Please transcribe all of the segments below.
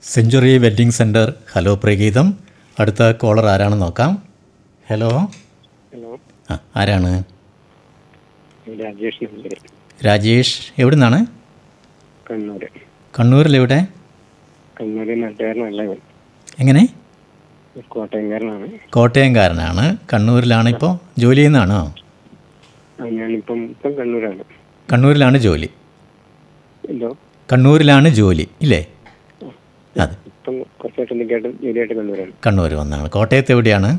Century wedding centre hello പ്രഗീതം അടുത്ത caller ആരാണെന്ന് നോക്കാം ഹലോ ഹലോ ആ ആരാണ് രാജേഷ് നമ്പര് രാജേഷ് എവിടെ നിന്നാണ് കണ്ണൂര് കണ്ണൂരിലെവിടെ കണ്ണൂര് നാട്ടുകാരനല്ല ഇവൻ എങ്ങനെ കോട്ടയംകാരനാണ് കോട്ടയംകാരനാണ് കണ്ണൂരിലാണ് ഇപ്പോൾ ജോലി ചെയ്യുന്നതാണോ ആ, ഞാനിപ്പം ഇപ്പം കണ്ണൂരാണ് കണ്ണൂരിലാണ് ജോലി എന്തോ കണ്ണൂരിലാണ് ജോലി ഇല്ലേ അതെ ഇപ്പം കുറച്ചായിട്ട് എന്തൊക്കെയായിട്ട് ജോലിയായിട്ട് കണ്ണൂരാണ് കണ്ണൂർ വന്നാണ് കോട്ടയത്ത് എവിടെയാണ്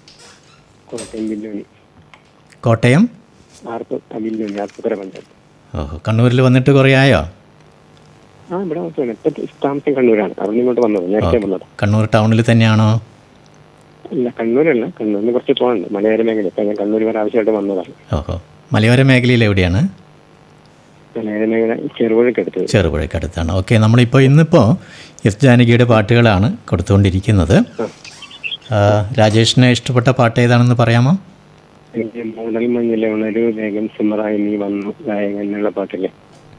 കോട്ടയം ബില്ലുണി കോട്ടയം ആർപ്പ് ബില്ലുണി ആർപ്പുക്കര പഞ്ചായത്ത് ഓഹോ കണ്ണൂരിൽ വന്നിട്ട് കുറേ ആയോ ആ ഇവിടെ വന്നതാണ് ഇപ്പം താമസം കണ്ണൂരാണ് അവിടെ നിന്ന് ഇങ്ങോട്ട് വന്നത് നേരത്തെ വന്നത് കണ്ണൂർ ടൗണിൽ തന്നെയാണോ ഇല്ല കണ്ണൂരല്ല കണ്ണൂരിന് കുറച്ച് പോകാനുണ്ട് മലയോര മേഖല ഇപ്പം ഞാൻ കണ്ണൂർ വരെ ആവശ്യമായിട്ട് വന്നതാണ് ഓഹോ മലയോര മേഖലയിൽ എവിടെയാണ് മലയോര മേഖല ചെറുപുഴയ്ക്കടുത്ത് ചെറുപുഴയ്ക്കടുത്താണ് ഓക്കെ നമ്മളിപ്പോൾ ഇന്നിപ്പോൾ എസ് ജാനകിയുടെ പാട്ടുകളാണ് കൊടുത്തുകൊണ്ടിരിക്കുന്നത് ആ, രാജേഷിന് ഇഷ്ടപ്പെട്ട പാട്ട് ഏതാണെന്ന് പറയാമോ എനിക്ക് മൂടൽ മഞ്ഞിലെ ഉണരു വേഗം സിമറായി നീ വന്നു ഗായകൻ എന്നുള്ള പാട്ടില്ലേ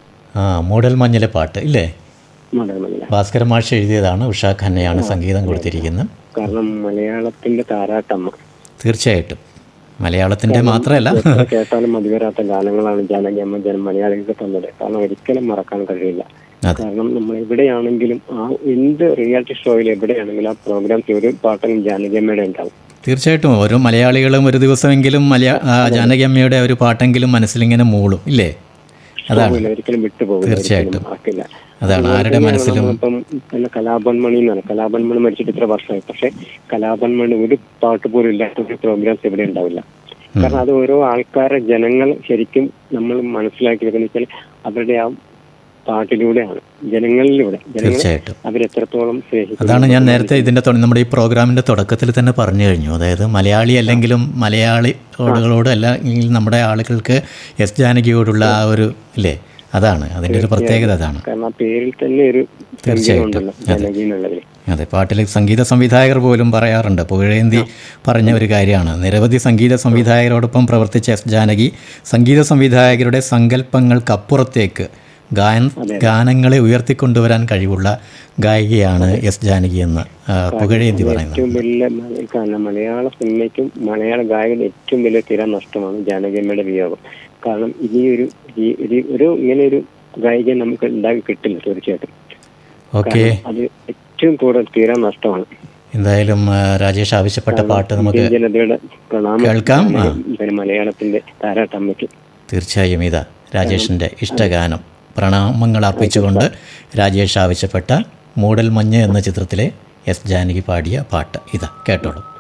ആ മൂടൽ മഞ്ഞിലെ പാട്ട് ഇല്ലേ മൂടൽ മഞ്ഞില ഭാസ്കര മാഷ് എഴുതിയതാണ് ഉഷാ ഖന്നയാണ് സംഗീതം കൊടുത്തിരിക്കുന്നത് കാരണം മലയാളത്തിന്റെ താരാട്ടമ്മ തീർച്ചയായിട്ടും മലയാളത്തിൻ്റെ മാത്രമല്ല എത്ര കേട്ടാലും മതിവരാത്ത ഗാനങ്ങളാണ് ജാനകി അമ്മ ജനം മലയാളികൾക്ക് തന്നത് കാരണം ഒരിക്കലും മറക്കാൻ കഴിയില്ല അതെ കാരണം നമ്മൾ എവിടെയാണെങ്കിലും ആ എന്ത് റിയാലിറ്റി ഷോയിൽ എവിടെയാണെങ്കിലും ആ പ്രോഗ്രാംസ് ഒരു പാട്ടെങ്കിലും ജാനകി അമ്മയുടെ ഉണ്ടാവും തീർച്ചയായിട്ടും ഓരോ മലയാളികളും ഒരു ദിവസമെങ്കിലും മലയാ ആ, ജാനകി അമ്മയുടെ ഒരു പാട്ടെങ്കിലും മനസ്സിലിങ്ങനെ മൂളും ഇല്ലേ അതാണ് പോകില്ല, ഒരിക്കലും വിട്ടുപോകില്ല തീർച്ചയായിട്ടും. ഒരിക്കലും മറക്കില്ല അതാണ് ആരുടെ മനസ്സിലും ഇപ്പം പിന്നെ കലാപൻ മണി എന്നാണ് കലാപൻ മണി മരിച്ചിട്ട് ഇത്ര വർഷമായി പക്ഷെ കലാപൻ മണി ഒരു പാട്ട് പോലും ഇല്ലാത്ത ഒരു പ്രോഗ്രാംസ് എവിടെ ഉണ്ടാവില്ല കാരണം അത് ഓരോ ആൾക്കാരെ ജനങ്ങൾ ശരിക്കും നമ്മൾ മനസ്സിലാക്കി വെക്കുന്ന വെച്ചാൽ അവരുടെ ആ പാട്ടിലൂടെയാണ് ജനങ്ങളിലൂടെ ജനങ്ങൾ തീർച്ചയായിട്ടും അവരെത്രത്തോളം സ്നേഹിക്കുന്നു അതാണ് ഞാൻ നേരത്തെ ഇതിൻ്റെ തൊ- നമ്മുടെ ഈ പ്രോഗ്രാമിൻ്റെ തുടക്കത്തിൽ തന്നെ പറഞ്ഞു കഴിഞ്ഞു അതായത് മലയാളി അല്ലെങ്കിലും മലയാളികളോട് അല്ലെങ്കിൽ നമ്മുടെ ആളുകൾക്ക് എസ് ജാനകിയോടുള്ള ആ ഒരു ഇല്ലേ അതാണ് അതിൻ്റെ ഒരു പ്രത്യേകത അതാണ് കാരണം ആ പേരിൽ തന്നെ ഒരു തീർച്ചയായിട്ടും. ഉണ്ടല്ലോ ജനകി എന്നുള്ളതിൽ അതെ പാട്ടിൽ സംഗീത സംവിധായകർ പോലും പറയാറുണ്ട് പുകഴേന്തി പറഞ്ഞ ഒരു കാര്യമാണ് നിരവധി സംഗീത സംവിധായകരോടൊപ്പം പ്രവർത്തിച്ച എസ് ജാനകി സംഗീത സംവിധായകരുടെ സങ്കല്പങ്ങൾക്കപ്പുറത്തേക്ക് ഗാന ഗാനങ്ങളെ ഉയർത്തിക്കൊണ്ടുവരാൻ കഴിവുള്ള ഗായികയാണ് എസ് ജാനകി എന്ന് ആ, പുകഴേന്തി പറയുന്നത് ഏറ്റവും വലിയ മല- കാരണം മലയാള സിനിമയ്ക്കും മലയാള ഗായകന്റെ ഏറ്റവും വലിയ തീരാ നഷ്ടമാണ് ജാനകിയമ്മയുടെ വിയോഗം കാരണം ഇനി ഒരു ഈ- ഒരു- ഒരു ഇങ്ങനെ ഒരു ഗായിക നമുക്ക് ഉണ്ടാക്കി കിട്ടില്ല തീർച്ചയായിട്ടും ഓക്കെ അത് ഏറ്റവും കൂടുതൽ തീരാ നഷ്ടമാണ് എന്തായാലും ആ, രാജേഷ് ആവശ്യപ്പെട്ട പാട്ട് നമുക്ക് ഇന്ത്യൻ ജനതയുടെ പ്രണാമം കേൾക്കാം. ആ. പിന്നെ മലയാളത്തിന്റെ താരാട്ടമ്മയ്ക്ക് തീർച്ചയായും ഇതാ രാജേഷിൻ്റെ ഇഷ്ടഗാനം പ്രണാമങ്ങൾ അർപ്പിച്ചുകൊണ്ട് രാജേഷ് ആവശ്യപ്പെട്ട മൂടൽ മഞ്ഞ് എന്ന ചിത്രത്തിലെ എസ് ജാനകി പാടിയ പാട്ട് ഇതാ കേട്ടോളൂ